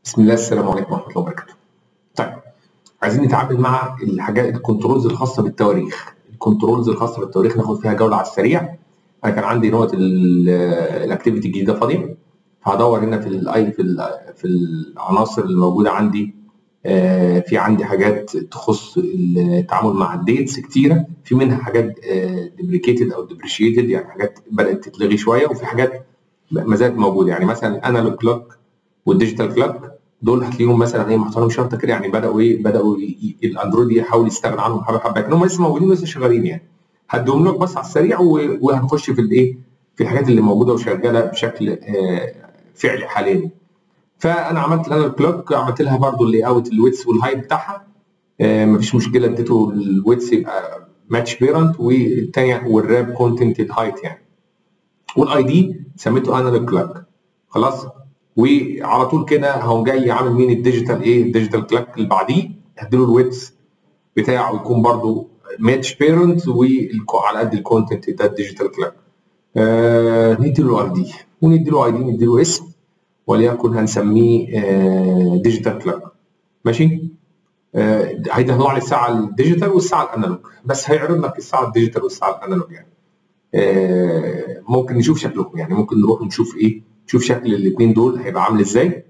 بسم الله السلام عليكم ورحمه الله وبركاته. طيب عايزين نتعامل مع الحاجات الكنترولز الخاصه بالتواريخ. الكنترولز الخاصه بالتواريخ ناخد فيها جوله على السريع. انا كان عندي نوت الاكتيفيتي الجديده فاضيه فهدور هنا في الاي في في العناصر اللي موجوده عندي آه، في عندي حاجات تخص التعامل مع الديتس كتيره في منها حاجات ديبريكيتد او ديبريشيتد يعني حاجات بدات تتلغي شويه وفي حاجات ما زالت موجوده يعني مثلا الانالوج كلوك والديجيتال كلوك دول هتلاقيهم مثلا ايه محطوطين شنطه كده يعني بداوا ايه بداوا الاندرويد يحاول يستغنى عنهم حبه حبه لكن هم لسه موجودين ولسه شغالين يعني هديهم لك بس على السريع وهنخش في الايه في الحاجات اللي موجوده وشغاله بشكل آه فعلي حاليا فانا عملت الانالوج كلوك عملت لها برضو اللي اوت الويتس والهايت بتاعها آه مفيش مشكله اديته الويتس يبقى ماتش بيرنت والثانيه والراب كونتنت هايت يعني والاي دي سميته انالوج كلوك خلاص وعلى طول كده هقوم جاي عامل مين الديجيتال ايه الديجيتال كلوك اللي بعديه هديله الويتس بتاعه يكون برضو ماتش بيرنت وعلى قد الكونتنت ده الديجيتال كلوك آه نديله اي دي ونديله اي دي نديله اسم وليكن هنسميه آه ديجيتال كلوك ماشي آه هيطلع لي الساعه الديجيتال والساعه الانالوج بس هيعرض لك الساعه الديجيتال والساعه الانالوج يعني آه ممكن نشوف شكلهم يعني ممكن نروح نشوف ايه نشوف شكل الاثنين دول هيبقى عامل ازاي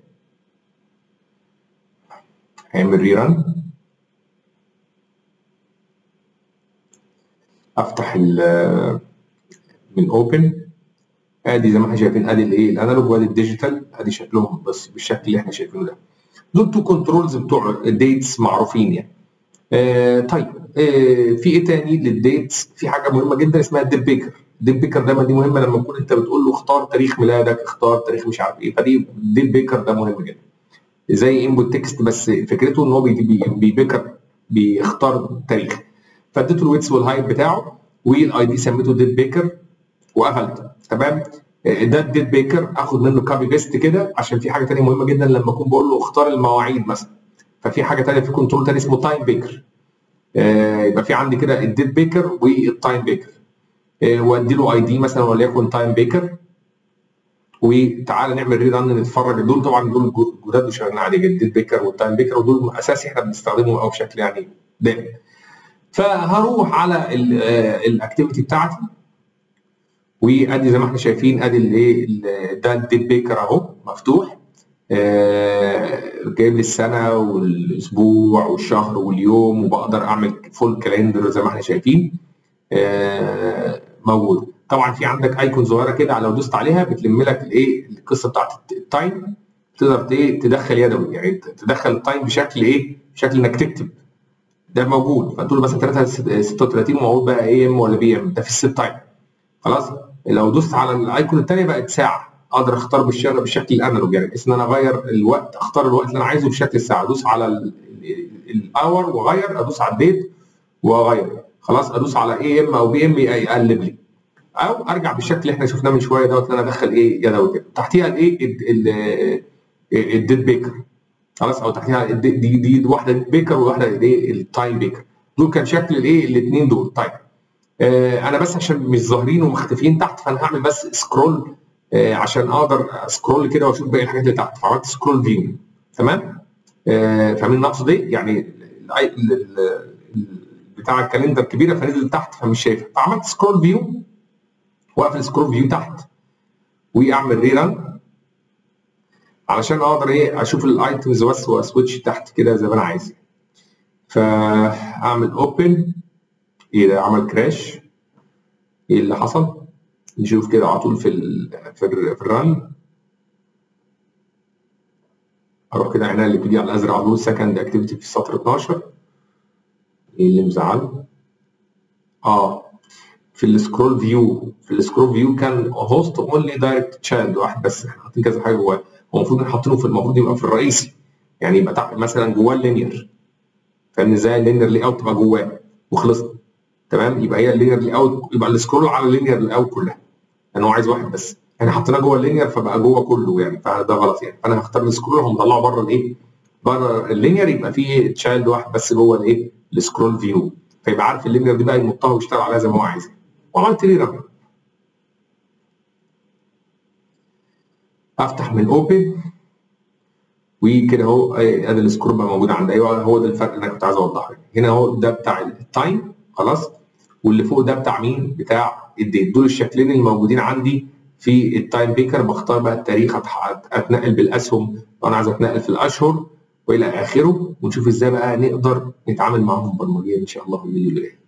هيعمل ريران افتح ال من اوبن ادي زي ما احنا شايفين ادي الايه الانالوج وادي الديجيتال ادي شكلهم بس بالشكل اللي احنا شايفينه ده دول تو كنترولز بتوع الديتس معروفين يعني آه طيب آه في ايه تاني للديتس في حاجه مهمه جدا اسمها الديب بيكر الديب بيكر دايما دي مهمه لما تكون انت بتقول له اختار تاريخ ميلادك اختار تاريخ مش عارف ايه فدي الديب بيكر ده مهم جدا زي انبوت تكست بس فكرته ان هو بيبيكر بيختار تاريخ فاديته الويتس والهايت بتاعه والاي دي سميته ديب بيكر وقفلت تمام ده الديد بيكر اخد منه كابي بيست كده عشان في حاجه ثانيه مهمه جدا لما اكون بقول له اختار المواعيد مثلا ففي حاجه ثانيه في كنترول ثاني اسمه تايم بيكر آه يبقى في عندي كده الديد بيكر والتايم بيكر آه وادي له اي دي مثلا وليكن تايم بيكر وتعالى نعمل ري ران نتفرج دول طبعا دول جداد وشغالين عادي جدا الديد بيكر والتايم بيكر ودول اساسي احنا بنستخدمهم او بشكل يعني دائم فهروح على الاكتيفيتي بتاعتي وادي زي ما احنا شايفين ادي الايه ده الديب بيكر اهو مفتوح آه جايب لي السنه والاسبوع والشهر واليوم وبقدر اعمل فول كالندر زي ما احنا شايفين آه موجود طبعا في عندك ايكون صغيره كده لو دوست عليها بتلم لك الايه القصه بتاعت التايم تقدر ايه تدخل يدوي يعني تدخل التايم بشكل ايه بشكل انك تكتب ده موجود فتقول مثلا 3 36 وموجود بقى اي ام ولا بي ام ده في الست تايم خلاص لو دوست على الايكون الثانيه بقت ساعه اقدر اختار بالشكل بالشكل الانالوج يعني بحيث ان انا اغير الوقت اختار الوقت اللي انا عايزه بشكل الساعه ادوس على الاور واغير ادوس على الديت واغير خلاص ادوس على اي ام او بي ام يقلب لي او ارجع بالشكل اللي احنا شفناه من شويه دوت ان انا ادخل ايه يدوي كده تحتيها الايه الديت بيكر خلاص او تحتيها دي دي, دي واحده بيكر وواحده ايه التايم بيكر دول كان شكل الايه الاثنين دول طيب آه انا بس عشان مش ظاهرين ومختفيين تحت فانا هعمل بس سكرول آه عشان اقدر سكرول كده واشوف باقي الحاجات اللي تحت فعملت سكرول فيو تمام آه فاهمين اقصد ايه يعني ال ال بتاع الكالندر كبيره فنزل تحت فمش شايفها فعملت سكرول فيو واقفل سكرول فيو تحت واعمل ريران علشان اقدر ايه اشوف الايتمز بس واسويتش تحت كده زي ما انا عايز فاعمل اوبن ايه ده عمل كراش ايه اللي حصل نشوف كده على طول في ال في, ال في الرن اروح كده عناية اللي بتيجي على الازرق على طول سكند اكتيفيتي في السطر 12 ايه اللي مزعله اه في السكرول فيو في السكرول فيو كان هوست اونلي دايركت تشايلد واحد بس احنا حاطين كذا حاجه جواه هو المفروض حاطينه في المفروض يبقى في الرئيسي يعني يبقى تحت مثلا جواه اللينير فاهم ازاي اللينير لي اوت تبقى جواه وخلصنا تمام يبقى هي اللينير لي اوت يبقى السكرول على اللينير لي اوت كلها لان هو عايز واحد بس يعني حطيناه جوه اللينير فبقى جوه كله يعني فده غلط يعني فانا هختار السكرول هم طلعه بره الايه بره اللينير يبقى فيه تشايلد واحد بس جوه الايه السكرول فيو فيبقى عارف اللينير دي بقى يمطها ويشتغل عليها زي ما هو عايز وعملت لي رقم افتح من اوبن وكده اهو ادي السكور بقى موجود عند ايوه هو ده الفرق اللي انا كنت عايز اوضحه هنا اهو ده بتاع التايم خلاص واللي فوق ده بتاع مين؟ بتاع الديت دول الشكلين اللي موجودين عندي في التايم بيكر بختار بقى التاريخ اتنقل بالاسهم لو انا عايز اتنقل في الاشهر والى اخره ونشوف ازاي بقى نقدر نتعامل معاهم برمجيا ان شاء الله في الفيديو اللي جاي